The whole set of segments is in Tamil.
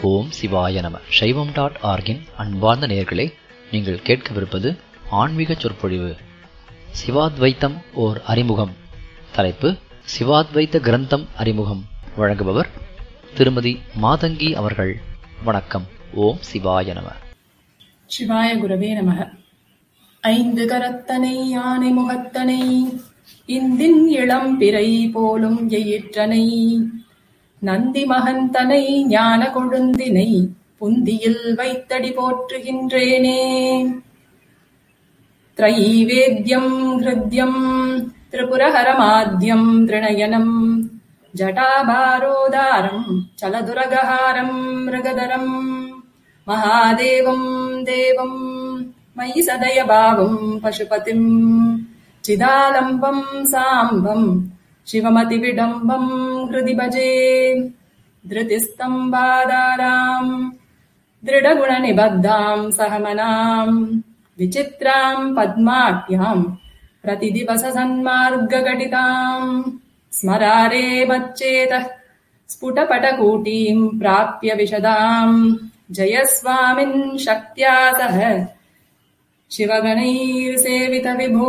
ஓம் சிவாய நம சைவம் டாட் ஆர்கின் அன்பார்ந்த நேயர்களே நீங்கள் கேட்கவிருப்பது ஆன்மீக சொற்பொழிவு சிவாத்வைத்தம் ஓர் அறிமுகம் தலைப்பு சிவாத்வைத்த கிரந்தம் அறிமுகம் வழங்குபவர் திருமதி மாதங்கி அவர்கள் வணக்கம் ஓம் சிவாய நம சிவாய குரவே நமக ஐந்து கரத்தனை யானை முகத்தனை இந்தின் இளம் பிறை போலும் எயிற்றனை நந்தி மகந்தனை ஞான கொழுந்தினை புந்தியில் வைத்தடி போற்றுகின்றேனே त्रयीवेद्यम् हृद्यम् त्रिपुरहरमाद्यम् त्रिणयनम् जटाभारोदारम् चलदुरगहारम् मृगधरम् महादेवम् देवम् मयि सदयभावम् पशुपतिम् चिदालम्बम् साम्बम् शिवमतिविडम्बम् हृदि भजे धृतिस्तम्बादाराम् दृढगुणनिबद्धाम् सहमनाम् विचित्राम् पद्माट्याम् प्रतिदिवससन्मार्गघटिताम् स्मरारे मच्चेतः स्फुटपटकूटीम् प्राप्य विशदाम् जयस्वामिन् शक्त्या सह शिवगणैर्सेवितविभो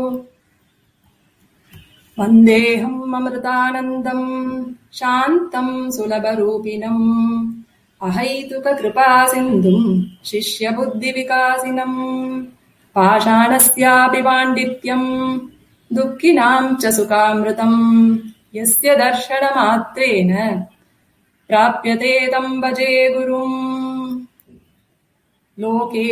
वन्देऽहम् अमृतानन्दम् शान्तम् सुलभरूपिणम् अहैतुककृपासिन्धुम् शिष्यबुद्धिविकासिनम् पाषाणस्यापि पाण्डित्यम् दुःखिनाम् च सुखामृतम् यस्य दर्शनमात्रेण प्राप्यते तम् भजे गुरुम् लोके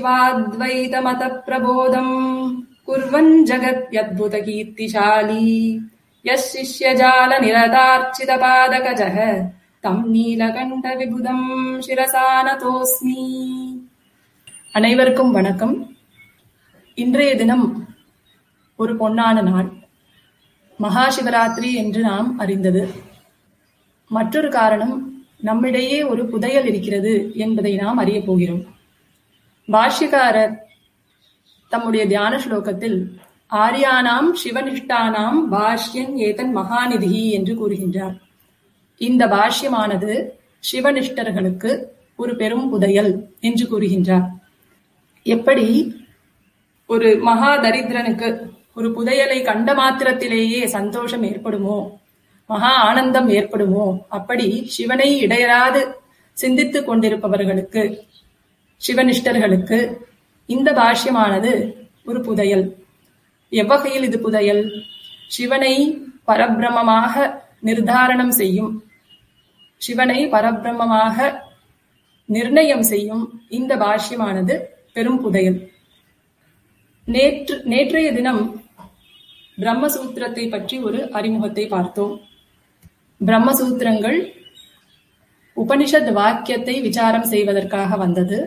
शिवाद्वैतमतप्रबोधम् कुर्वन् जगत्यद्भुतकीर्तिशाली यः शिष्यजालनिरतार्चितपादकजः தம் நீலகண்ட விபுதம் சிரசானதோஸ்மி அனைவருக்கும் வணக்கம் இன்றைய தினம் ஒரு பொன்னான நாள் மகா சிவராத்திரி என்று நாம் அறிந்தது மற்றொரு காரணம் நம்மிடையே ஒரு புதையல் இருக்கிறது என்பதை நாம் அறியப் போகிறோம் பாஷ்யக்காரர் தம்முடைய தியான ஸ்லோகத்தில் ஆரியானாம் சிவனிஷ்டானாம் பாஷ்யன் ஏதன் மகாநிதி என்று கூறுகின்றார் இந்த பாஷ்யமானது சிவனிஷ்டர்களுக்கு ஒரு பெரும் புதையல் என்று கூறுகின்றார் எப்படி ஒரு மகா தரித்திரனுக்கு ஒரு புதையலை கண்ட மாத்திரத்திலேயே சந்தோஷம் ஏற்படுமோ மகா ஆனந்தம் ஏற்படுமோ அப்படி சிவனை இடையராது சிந்தித்துக் கொண்டிருப்பவர்களுக்கு சிவனிஷ்டர்களுக்கு இந்த பாஷ்யமானது ஒரு புதையல் எவ்வகையில் இது புதையல் சிவனை பரபிரமமாக நிர்தாரணம் செய்யும் சிவனை பரபிரமமாக நிர்ணயம் செய்யும் இந்த பாஷ்யமானது பெரும் புதையல் நேற்று நேற்றைய தினம் பிரம்மசூத்திரத்தை பற்றி ஒரு அறிமுகத்தை பார்த்தோம் பிரம்மசூத்திரங்கள் உபனிஷத் வாக்கியத்தை விசாரம் செய்வதற்காக வந்தது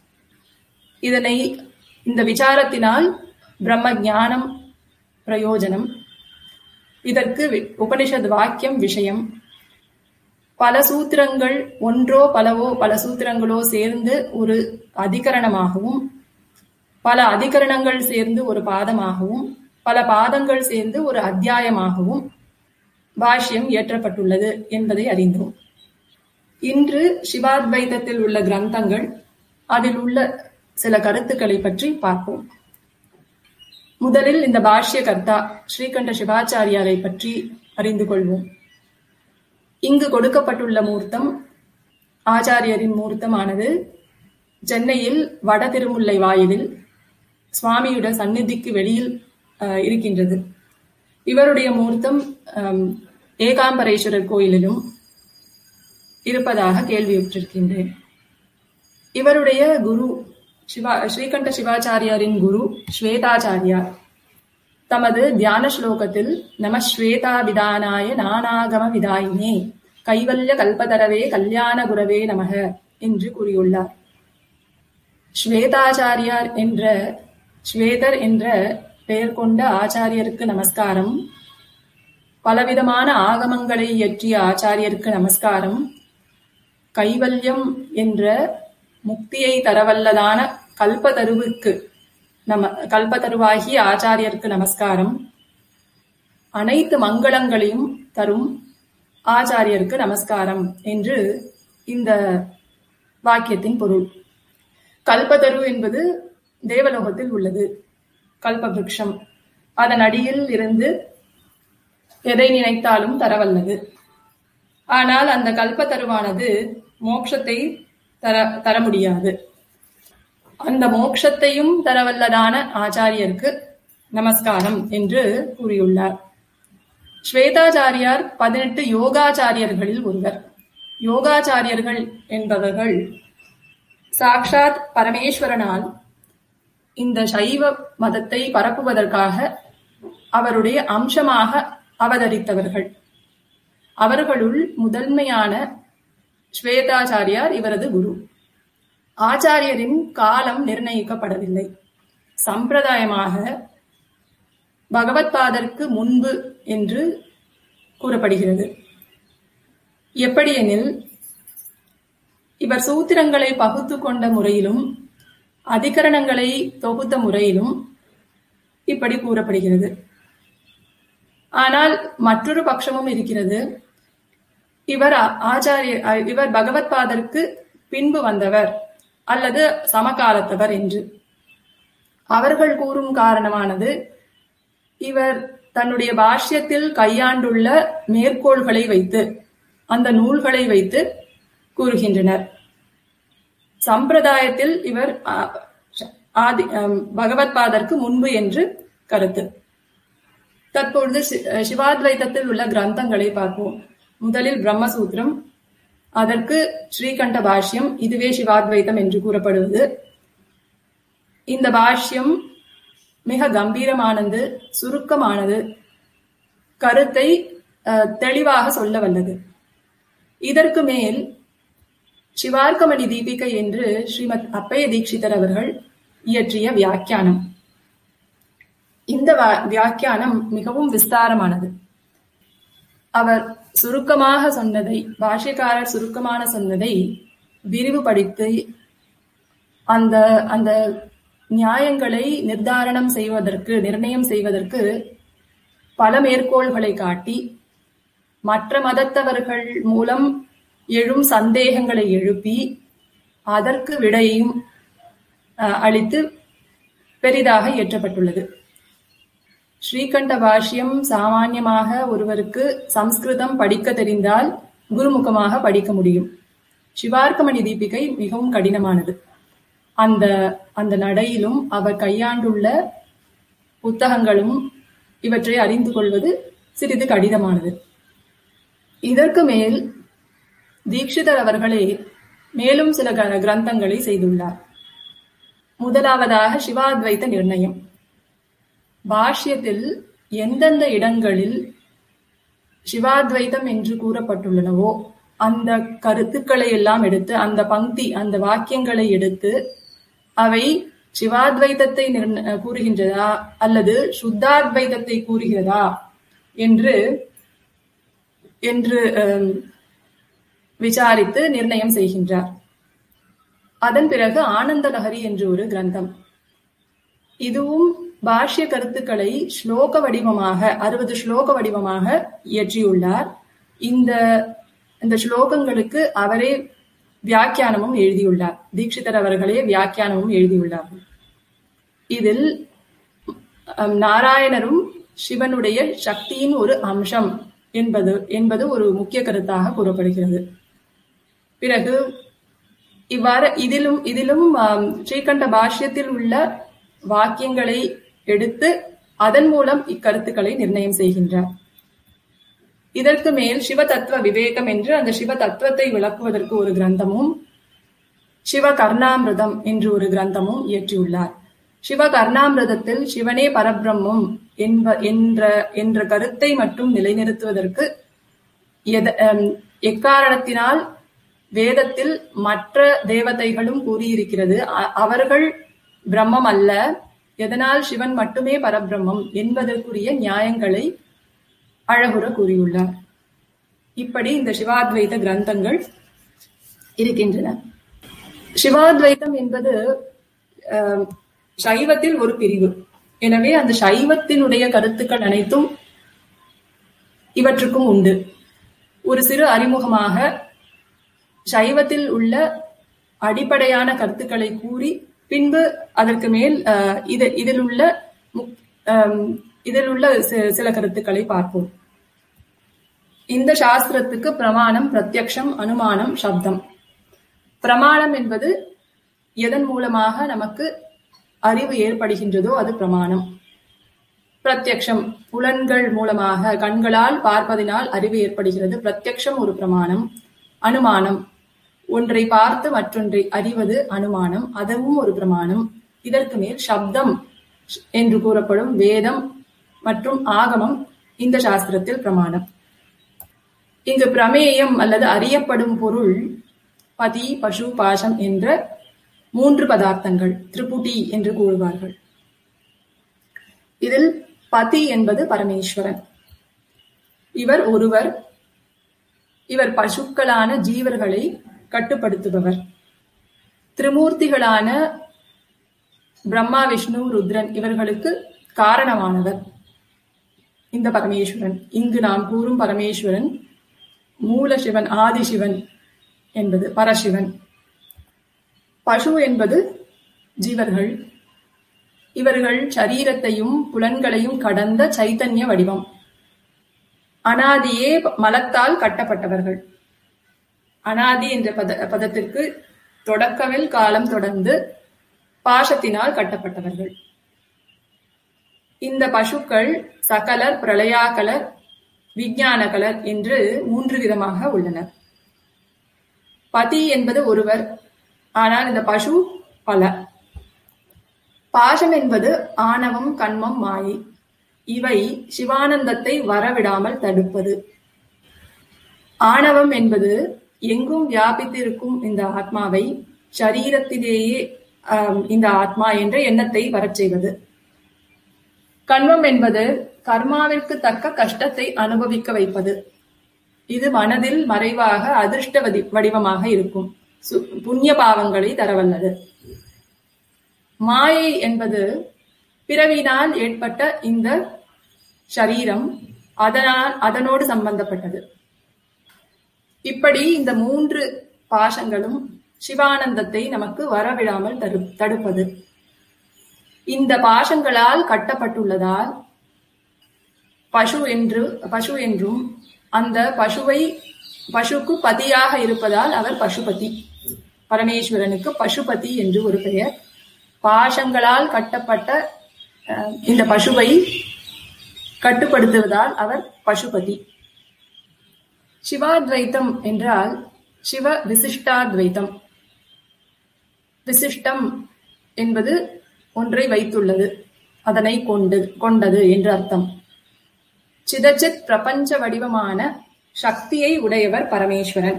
இதனை இந்த விசாரத்தினால் பிரம்ம ஞானம் பிரயோஜனம் இதற்கு உபனிஷத் வாக்கியம் விஷயம் பல சூத்திரங்கள் ஒன்றோ பலவோ பல சூத்திரங்களோ சேர்ந்து ஒரு அதிகரணமாகவும் பல அதிகரணங்கள் சேர்ந்து ஒரு பாதமாகவும் பல பாதங்கள் சேர்ந்து ஒரு அத்தியாயமாகவும் பாஷ்யம் இயற்றப்பட்டுள்ளது என்பதை அறிந்தோம் இன்று சிவாத்வைதத்தில் உள்ள கிரந்தங்கள் அதில் உள்ள சில கருத்துக்களை பற்றி பார்ப்போம் முதலில் இந்த பாஷ்ய கர்த்தா ஸ்ரீகண்ட சிவாச்சாரியாரை பற்றி அறிந்து கொள்வோம் இங்கு கொடுக்கப்பட்டுள்ள மூர்த்தம் ஆச்சாரியரின் மூர்த்தமானது சென்னையில் வட திருமுல்லை வாயிலில் சுவாமியுட சந்நிதிக்கு வெளியில் இருக்கின்றது இவருடைய மூர்த்தம் ஏகாம்பரேஸ்வரர் கோயிலிலும் இருப்பதாக கேள்வியுற்றிருக்கின்றேன் இவருடைய குரு சிவா ஸ்ரீகண்ட சிவாச்சாரியாரின் குரு ஸ்வேதாச்சாரியார் தமது தியான ஸ்லோகத்தில் நம ஸ்வேதாபிதானாய நானாகம விதாயினே கைவல்ய கல்பதரவே கல்யாண குரவே நமக என்று கூறியுள்ளார் ஸ்வேதாச்சாரியார் என்ற ஸ்வேதர் என்ற பெயர் கொண்ட ஆச்சாரியருக்கு நமஸ்காரம் பலவிதமான ஆகமங்களை இயற்றிய ஆச்சாரியருக்கு நமஸ்காரம் கைவல்யம் என்ற முக்தியை தரவல்லதான கல்பதருவுக்கு நம கல்பதருவாகிய ஆச்சாரியருக்கு நமஸ்காரம் அனைத்து மங்களங்களையும் தரும் ஆச்சாரியருக்கு நமஸ்காரம் என்று இந்த வாக்கியத்தின் பொருள் கல்பதரு என்பது தேவலோகத்தில் உள்ளது கல்பவிருக்ஷம் அதன் அடியில் இருந்து எதை நினைத்தாலும் தரவல்லது ஆனால் அந்த கல்பத்தருவானது மோட்சத்தை தர தர முடியாது அந்த மோட்சத்தையும் தரவல்லதான ஆச்சாரியருக்கு நமஸ்காரம் என்று கூறியுள்ளார் ஸ்வேதாச்சாரியார் பதினெட்டு யோகாச்சாரியர்களில் ஒருவர் யோகாச்சாரியர்கள் என்பவர்கள் சாக்ஷாத் பரமேஸ்வரனால் இந்த சைவ மதத்தை பரப்புவதற்காக அவருடைய அம்சமாக அவதரித்தவர்கள் அவர்களுள் முதன்மையான ஸ்வேதாச்சாரியார் இவரது குரு ஆச்சாரியரின் காலம் நிர்ணயிக்கப்படவில்லை சம்பிரதாயமாக பகவத்பாதருக்கு முன்பு என்று கூறப்படுகிறது எப்படியெனில் இவர் சூத்திரங்களை பகுத்து கொண்ட முறையிலும் அதிகரணங்களை தொகுத்த முறையிலும் இப்படி கூறப்படுகிறது ஆனால் மற்றொரு பட்சமும் இருக்கிறது இவர் ஆச்சாரிய இவர் பகவத்பாதருக்கு பின்பு வந்தவர் அல்லது சமகாலத்தவர் என்று அவர்கள் கூறும் காரணமானது இவர் தன்னுடைய பாஷ்யத்தில் கையாண்டுள்ள மேற்கோள்களை வைத்து அந்த நூல்களை வைத்து கூறுகின்றனர் சம்பிரதாயத்தில் இவர் ஆதி பகவத்பாதருக்கு முன்பு என்று கருத்து தற்பொழுது சிவாத்வைத்தத்தில் உள்ள கிரந்தங்களை பார்ப்போம் முதலில் பிரம்மசூத்திரம் அதற்கு ஸ்ரீகண்ட பாஷ்யம் இதுவே சிவாத்வைத்தம் என்று கூறப்படுவது இந்த பாஷ்யம் மிக கம்பீரமானது சுருக்கமானது கருத்தை தெளிவாக சொல்ல வல்லது இதற்கு மேல் சிவார்க்கமணி தீபிகை என்று ஸ்ரீமத் அப்பய தீட்சிதர் அவர்கள் இயற்றிய வியாக்கியானம் இந்த வியாக்கியானம் மிகவும் விஸ்தாரமானது அவர் சுருக்கமாக சொன்னதை பாஷ்யக்காரர் சுருக்கமான சொன்னதை விரிவுபடுத்தி அந்த அந்த நியாயங்களை நிர்தாரணம் செய்வதற்கு நிர்ணயம் செய்வதற்கு பல மேற்கோள்களை காட்டி மற்ற மதத்தவர்கள் மூலம் எழும் சந்தேகங்களை எழுப்பி அதற்கு விடையும் அளித்து பெரிதாக இயற்றப்பட்டுள்ளது ஸ்ரீகண்ட பாஷ்யம் சாமான்யமாக ஒருவருக்கு சம்ஸ்கிருதம் படிக்க தெரிந்தால் குருமுகமாக படிக்க முடியும் சிவார்க்கமணி தீபிகை மிகவும் கடினமானது அந்த அந்த நடையிலும் அவர் கையாண்டுள்ள புத்தகங்களும் இவற்றை அறிந்து கொள்வது சிறிது கடினமானது இதற்கு மேல் தீட்சிதர் அவர்களே மேலும் சில கிரந்தங்களை செய்துள்ளார் முதலாவதாக சிவாத்வைத்த நிர்ணயம் பாஷ்யத்தில் எந்தெந்த இடங்களில் சிவாத்வைதம் என்று கூறப்பட்டுள்ளனவோ அந்த கருத்துக்களை எல்லாம் எடுத்து அந்த பங்கி அந்த வாக்கியங்களை எடுத்து அவை சிவாத்வைதத்தை கூறுகின்றதா அல்லது சுத்தாத்வைதத்தை கூறுகிறதா என்று என்று விசாரித்து நிர்ணயம் செய்கின்றார் அதன் பிறகு ஆனந்த நகரி என்று ஒரு கிரந்தம் இதுவும் பாஷ்ய கருத்துக்களை ஸ்லோக வடிவமாக அறுபது ஸ்லோக வடிவமாக இயற்றியுள்ளார் இந்த இந்த ஸ்லோகங்களுக்கு அவரே வியாக்கியானமும் எழுதியுள்ளார் தீட்சிதர் அவர்களே வியாக்கியானமும் எழுதியுள்ளார் இதில் நாராயணரும் சிவனுடைய சக்தியின் ஒரு அம்சம் என்பது என்பது ஒரு முக்கிய கருத்தாக கூறப்படுகிறது பிறகு இவ்வாறு இதிலும் இதிலும் ஸ்ரீகண்ட பாஷ்யத்தில் உள்ள வாக்கியங்களை எடுத்து அதன் மூலம் இக்கருத்துக்களை நிர்ணயம் செய்கின்றார் இதற்கு மேல் சிவ தத்துவ விவேகம் என்று அந்த சிவ தத்துவத்தை விளக்குவதற்கு ஒரு கிரந்தமும் சிவ கர்ணாமிரதம் என்று ஒரு கிரந்தமும் இயற்றியுள்ளார் சிவ கர்ணாமிரதத்தில் சிவனே பரபிரம்மம் என்ப என்ற என்ற கருத்தை மட்டும் நிலைநிறுத்துவதற்கு எக்காரணத்தினால் வேதத்தில் மற்ற தேவதைகளும் கூறியிருக்கிறது அவர்கள் பிரம்மம் அல்ல எதனால் சிவன் மட்டுமே பரபிரம்மம் என்பதற்குரிய நியாயங்களை அழகுற கூறியுள்ளார் இப்படி இந்த சிவாத்வைத கிரந்தங்கள் இருக்கின்றன சிவாத்வைதம் என்பது சைவத்தில் ஒரு பிரிவு எனவே அந்த சைவத்தினுடைய கருத்துக்கள் அனைத்தும் இவற்றுக்கும் உண்டு ஒரு சிறு அறிமுகமாக சைவத்தில் உள்ள அடிப்படையான கருத்துக்களை கூறி பின்பு அதற்கு மேல் அஹ், இது இதில் உள்ள முக்- அம், இதில் உள்ள சி- சில கருத்துக்களை பார்ப்போம் இந்த சாஸ்திரத்துக்கு பிரமாணம் பிரத்யக்ஷம் அனுமானம் சப்தம் பிரமாணம் என்பது எதன் மூலமாக நமக்கு அறிவு ஏற்படுகின்றதோ அது பிரமாணம் பிரத்யக்ஷம் புலன்கள் மூலமாக கண்களால் பார்ப்பதினால் அறிவு ஏற்படுகிறது பிரத்யக்ஷம் ஒரு பிரமாணம் அனுமானம் ஒன்றை பார்த்து மற்றொன்றை அறிவது அனுமானம் அதுவும் ஒரு பிரமாணம் இதற்கு மேல் சப்தம் என்று கூறப்படும் வேதம் மற்றும் ஆகமம் இந்த சாஸ்திரத்தில் பிரமாணம் இங்கு பிரமேயம் அல்லது அறியப்படும் பொருள் பதி பசு பாசம் என்ற மூன்று பதார்த்தங்கள் திரிபுடி என்று கூறுவார்கள் இதில் பதி என்பது பரமேஸ்வரன் இவர் ஒருவர் இவர் பசுக்களான ஜீவர்களை கட்டுப்படுத்துபவர் திரிமூர்த்திகளான பிரம்மா விஷ்ணு ருத்ரன் இவர்களுக்கு காரணமானவர் இந்த பரமேஸ்வரன் இங்கு நாம் கூறும் பரமேஸ்வரன் மூலசிவன் ஆதிசிவன் என்பது பரசிவன் பசு என்பது ஜீவர்கள் இவர்கள் சரீரத்தையும் புலன்களையும் கடந்த சைத்தன்ய வடிவம் அனாதியே மலத்தால் கட்டப்பட்டவர்கள் அனாதி என்ற பத பதத்திற்கு தொடக்கவில் காலம் தொடர்ந்து பாசத்தினால் கட்டப்பட்டவர்கள் இந்த பசுக்கள் சகலர் பிரளயாகலர் விஞ்ஞானகலர் என்று மூன்று விதமாக உள்ளனர் பதி என்பது ஒருவர் ஆனால் இந்த பசு பல பாசம் என்பது ஆணவம் கண்மம் மாயை இவை சிவானந்தத்தை வரவிடாமல் தடுப்பது ஆணவம் என்பது எங்கும் வியாபித்திருக்கும் இந்த ஆத்மாவை சரீரத்திலேயே ஆம், இந்த ஆத்மா என்ற எண்ணத்தை வரச் செய்வது கண்மம் என்பது கர்மாவிற்கு தக்க கஷ்டத்தை அனுபவிக்க வைப்பது இது மனதில் மறைவாக அதிர்ஷ்ட வதி- வடிவமாக இருக்கும் சு- புண்ணிய பாவங்களை தரவல்லது மாயை என்பது பிறவினால் ஏற்பட்ட இந்த சரீரம் அதனால் அதனோடு சம்பந்தப்பட்டது இப்படி இந்த மூன்று பாசங்களும் சிவானந்தத்தை நமக்கு வரவிடாமல் தடு தடுப்பது இந்த பாசங்களால் கட்டப்பட்டுள்ளதால் பசு என்று பசு என்றும் அந்த பசுவை பசுக்கு பதியாக இருப்பதால் அவர் பசுபதி பரமேஸ்வரனுக்கு பசுபதி என்று ஒரு பெயர் பாசங்களால் கட்டப்பட்ட அஹ், இந்த பசுவை கட்டுப்படுத்துவதால் அவர் பசுபதி சிவாத்வைத்தம் என்றால் சிவ விசிஷ்டாத்வைத்தம் விசிஷ்டம் என்பது ஒன்றை வைத்துள்ளது அதனை கொண்டு கொண்டது என்று அர்த்தம் சிதச்சித் பிரபஞ்ச வடிவமான சக்தியை உடையவர் பரமேஸ்வரன்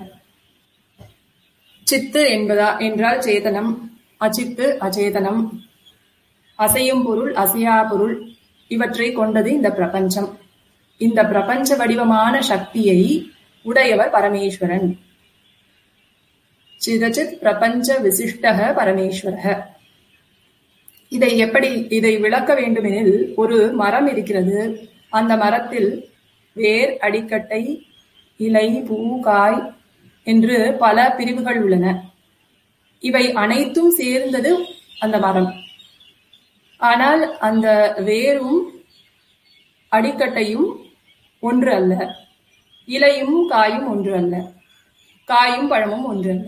சித்து என்பதா என்றால் சேதனம் அச்சித்து அச்சேதனம் அசையும் பொருள் அசையா பொருள் இவற்றை கொண்டது இந்த பிரபஞ்சம் இந்த பிரபஞ்ச வடிவமான சக்தியை உடையவர் பரமேஸ்வரன் சிதச்சித் பிரபஞ்ச விசிஷ்டக பரமேஸ்வரக இதை எப்படி இதை விளக்க வேண்டுமெனில் ஒரு மரம் இருக்கிறது அந்த மரத்தில் வேர் அடிக்கட்டை இலை பூ காய் என்று பல பிரிவுகள் உள்ளன இவை அனைத்தும் சேர்ந்தது அந்த மரம் ஆனால் அந்த வேரும் அடிக்கட்டையும் ஒன்று அல்ல இலையும் காயும் ஒன்று அல்ல காயும் பழமும் ஒன்று அல்ல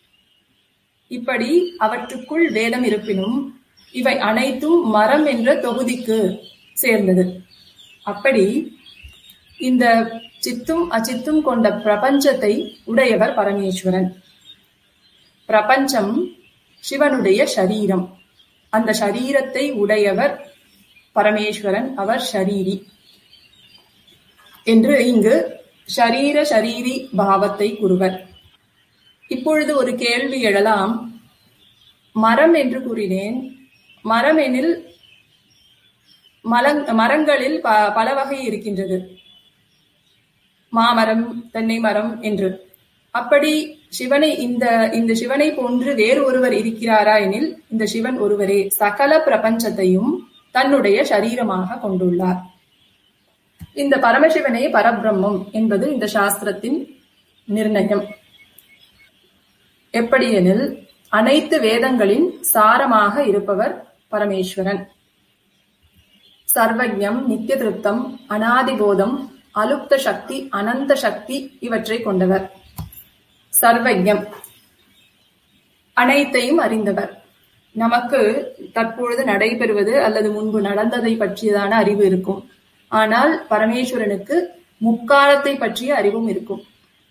இப்படி அவற்றுக்குள் வேதம் இருப்பினும் இவை அனைத்தும் மரம் என்ற தொகுதிக்கு சேர்ந்தது அப்படி இந்த சித்தும் அச்சித்தும் கொண்ட பிரபஞ்சத்தை உடையவர் பரமேஸ்வரன் பிரபஞ்சம் சிவனுடைய சரீரம் அந்த சரீரத்தை உடையவர் பரமேஸ்வரன் அவர் ஷரீரி என்று இங்கு ஷரீர ஷரீரி பாவத்தை கூறுவர் இப்பொழுது ஒரு கேள்வி எழலாம் மரம் என்று கூறினேன் மரம் எனில் மலங் மரங்களில் ப பல வகை இருக்கின்றது மாமரம் தென்னை மரம் என்று அப்படி சிவனை இந்த இந்த சிவனை போன்று வேறு ஒருவர் இருக்கிறாரா எனில் இந்த சிவன் ஒருவரே சகல பிரபஞ்சத்தையும் தன்னுடைய சரீரமாக கொண்டுள்ளார் இந்த பரமசிவனே பரபிரம்மம் என்பது இந்த சாஸ்திரத்தின் நிர்ணயம் எப்படி எனில் அனைத்து வேதங்களின் சாரமாக இருப்பவர் பரமேஸ்வரன் சர்வஜம் நித்திய திருப்தம் அனாதிபோதம் அலுப்த சக்தி அனந்த சக்தி இவற்றை கொண்டவர் சர்வஜம் அனைத்தையும் அறிந்தவர் நமக்கு தற்பொழுது நடைபெறுவது அல்லது முன்பு நடந்ததை பற்றியதான அறிவு இருக்கும் ஆனால் பரமேஸ்வரனுக்கு முக்காலத்தை பற்றிய அறிவும் இருக்கும்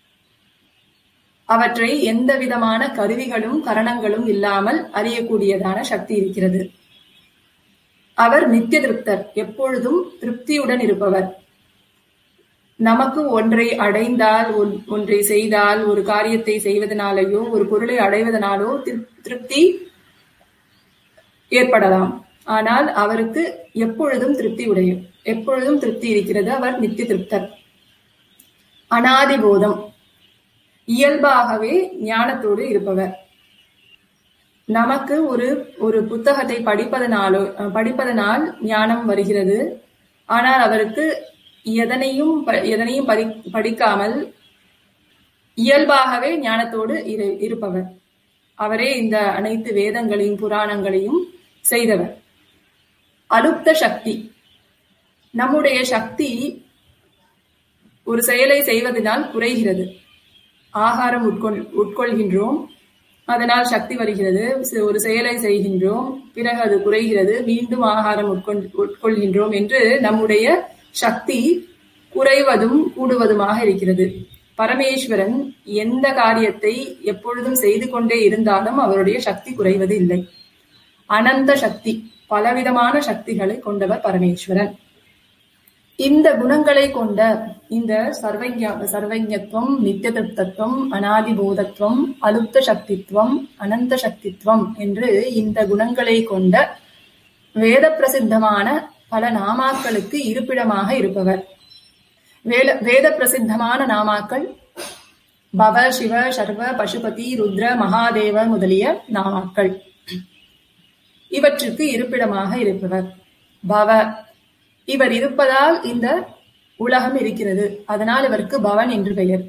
அவற்றை எந்த விதமான கருவிகளும் கரணங்களும் இல்லாமல் அறியக்கூடியதான சக்தி இருக்கிறது அவர் நித்திய திருப்தர் எப்பொழுதும் திருப்தியுடன் இருப்பவர் நமக்கு ஒன்றை அடைந்தால் ஒன்றை செய்தால் ஒரு காரியத்தை செய்வதனாலேயோ ஒரு பொருளை அடைவதனாலோ திருப்தி ஏற்படலாம் ஆனால் அவருக்கு எப்பொழுதும் திருப்தி உடையும் எப்பொழுதும் திருப்தி இருக்கிறது அவர் நித்திய திருப்தர் அனாதிபோதம் இயல்பாகவே ஞானத்தோடு இருப்பவர் நமக்கு ஒரு ஒரு புத்தகத்தை படிப்பதனாலோ படிப்பதனால் ஞானம் வருகிறது ஆனால் அவருக்கு எதனையும் எதனையும் படி படிக்காமல் இயல்பாகவே ஞானத்தோடு இருப்பவர் அவரே இந்த அனைத்து வேதங்களையும் புராணங்களையும் செய்தவர் அலுப்த சக்தி நம்முடைய சக்தி ஒரு செயலை செய்வதனால் குறைகிறது ஆகாரம் உட்கொள் உட்கொள்கின்றோம் அதனால் சக்தி வருகிறது ஒரு செயலை செய்கின்றோம் பிறகு அது குறைகிறது மீண்டும் ஆகாரம் உட்கொள் உட்கொள்கின்றோம் என்று நம்முடைய சக்தி குறைவதும் கூடுவதுமாக இருக்கிறது பரமேஸ்வரன் எந்த காரியத்தை எப்பொழுதும் செய்து கொண்டே இருந்தாலும் அவருடைய சக்தி குறைவது இல்லை அனந்த சக்தி பலவிதமான சக்திகளை கொண்டவர் பரமேஸ்வரன் இந்த குணங்களை கொண்ட இந்த சர்வஜ சர்வஜத்துவம் நித்திய திருப்தத்துவம் அனாதிபோதத்துவம் அலுப்த சக்தித்துவம் அனந்த சக்தித்துவம் என்று இந்த குணங்களை கொண்ட வேத பிரசித்தமான பல நாமாக்களுக்கு இருப்பிடமாக இருப்பவர் வேல வேத பிரசித்தமான நாமாக்கள் பவ சிவ சர்வ பசுபதி ருத்ர மகாதேவ முதலிய நாமாக்கள் இவற்றுக்கு இருப்பிடமாக இருப்பவர் பவ இவர் இருப்பதால் இந்த உலகம் இருக்கிறது அதனால் இவருக்கு பவன் என்று பெயர்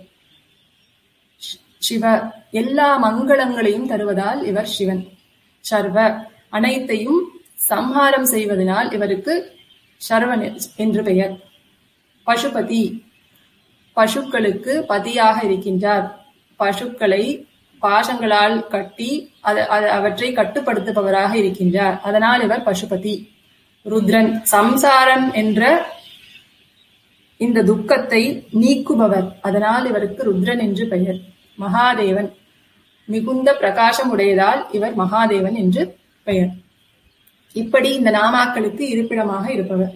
சிவ எல்லா மங்களங்களையும் தருவதால் இவர் சிவன் சர்வ அனைத்தையும் சம்ஹாரம் செய்வதனால் இவருக்கு சர்வன் என்று பெயர் பசுபதி பசுக்களுக்கு பதியாக இருக்கின்றார் பசுக்களை பாசங்களால் கட்டி அவற்றை கட்டுப்படுத்துபவராக இருக்கின்றார் அதனால் இவர் பசுபதி ருத்ரன் சம்சாரம் என்ற இந்த துக்கத்தை நீக்குபவர் அதனால் இவருக்கு ருத்ரன் என்று பெயர் மகாதேவன் மிகுந்த பிரகாசம் உடையதால் இவர் மகாதேவன் என்று பெயர் இப்படி இந்த நாமாக்களுக்கு இருப்பிடமாக இருப்பவர்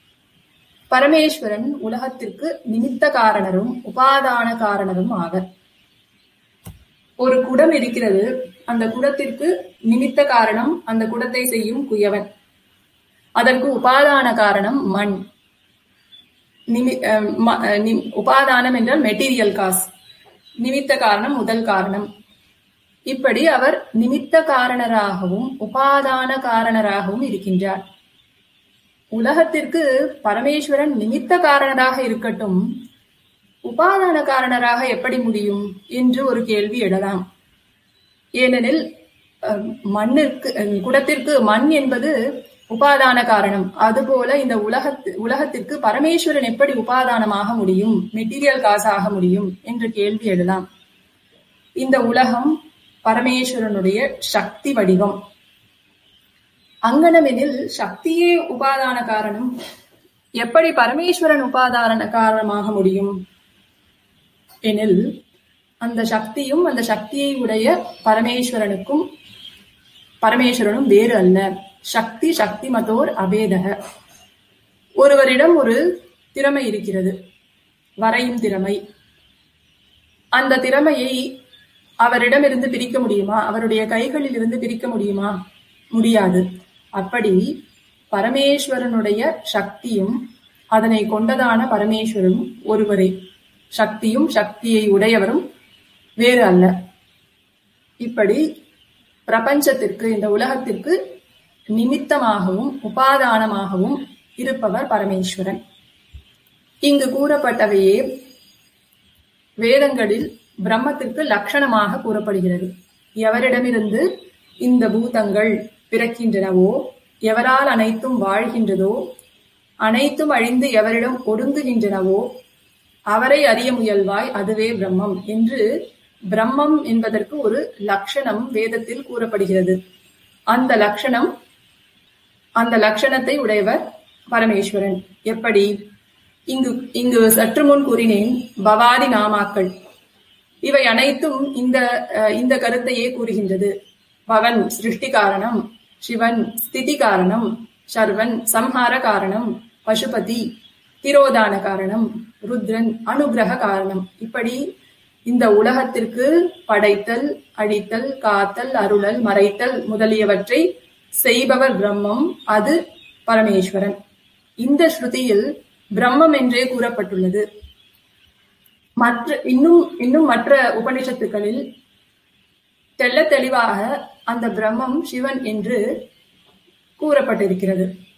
பரமேஸ்வரன் உலகத்திற்கு நிமித்த காரணரும் உபாதான காரணரும் ஆவர் ஒரு குடம் இருக்கிறது அந்த குடத்திற்கு நிமித்த காரணம் அந்த குடத்தை செய்யும் குயவன் அதற்கு உபாதான காரணம் மண் நிமி உபாதானம் என்றால் மெட்டீரியல் காஸ் நிமித்த காரணம் முதல் காரணம் இப்படி அவர் நிமித்த காரணராகவும் உபாதான காரணராகவும் இருக்கின்றார் உலகத்திற்கு பரமேஸ்வரன் நிமித்த காரணராக இருக்கட்டும் உபாதான காரணராக எப்படி முடியும் என்று ஒரு கேள்வி எழலாம் ஏனெனில் மண்ணிற்கு குடத்திற்கு மண் என்பது உபாதான காரணம் அதுபோல இந்த உலகத்து உலகத்திற்கு பரமேஸ்வரன் எப்படி உபாதானமாக முடியும் மெட்டீரியல் காசாக முடியும் என்ற கேள்வி எழலாம் இந்த உலகம் பரமேஸ்வரனுடைய சக்தி வடிவம் அங்கனமெனில் சக்தியே உபாதான காரணம் எப்படி பரமேஸ்வரன் உபாதான காரணமாக முடியும் எனில் அந்த சக்தியும் அந்த சக்தியை உடைய பரமேஸ்வரனுக்கும் பரமேஸ்வரனும் வேறு அல்ல சக்தி சக்தி மதோர் அபேதக ஒருவரிடம் ஒரு திறமை இருக்கிறது வரையும் திறமை அந்த திறமையை அவரிடமிருந்து பிரிக்க முடியுமா அவருடைய கைகளில் இருந்து பிரிக்க முடியுமா முடியாது அப்படி பரமேஸ்வரனுடைய சக்தியும் அதனை கொண்டதான பரமேஸ்வரனும் ஒருவரே சக்தியும் சக்தியை உடையவரும் வேறு அல்ல இப்படி பிரபஞ்சத்திற்கு இந்த உலகத்திற்கு நிமித்தமாகவும் உபாதானமாகவும் இருப்பவர் பரமேஸ்வரன் இங்கு கூறப்பட்டவையே வேதங்களில் பிரம்மத்திற்கு லட்சணமாக கூறப்படுகிறது எவரிடமிருந்து இந்த பூதங்கள் பிறக்கின்றனவோ எவரால் அனைத்தும் வாழ்கின்றதோ அனைத்தும் அழிந்து எவரிடம் ஒடுங்குகின்றனவோ அவரை அறிய முயல்வாய் அதுவே பிரம்மம் என்று பிரம்மம் என்பதற்கு ஒரு லட்சணம் வேதத்தில் கூறப்படுகிறது அந்த லட்சணம் அந்த லட்சணத்தை உடையவர் பரமேஸ்வரன் எப்படி இங்கு இங்கு சற்று முன் கூறினேன் பவாதி நாமாக்கள் இவை அனைத்தும் இந்த அஹ், இந்த கருத்தையே கூறுகின்றது பவன் சிருஷ்டி காரணம் சிவன் ஸ்திதி காரணம் சர்வன் சம்ஹார காரணம் பசுபதி திரோதான காரணம் ருத்ரன் அனுகிரக காரணம் இப்படி இந்த உலகத்திற்கு படைத்தல் அழித்தல் காத்தல் அருளல் மறைத்தல் முதலியவற்றை செய்பவர் பிரம்மம் அது பரமேஸ்வரன் இந்த ஸ்ருதியில் பிரம்மம் என்றே கூறப்பட்டுள்ளது மற்ற இன்னும் இன்னும் மற்ற உபனிஷத்துக்களில் தெள்ளத் தெளிவாக அந்த பிரம்மம் சிவன் என்று கூறப்பட்டிருக்கிறது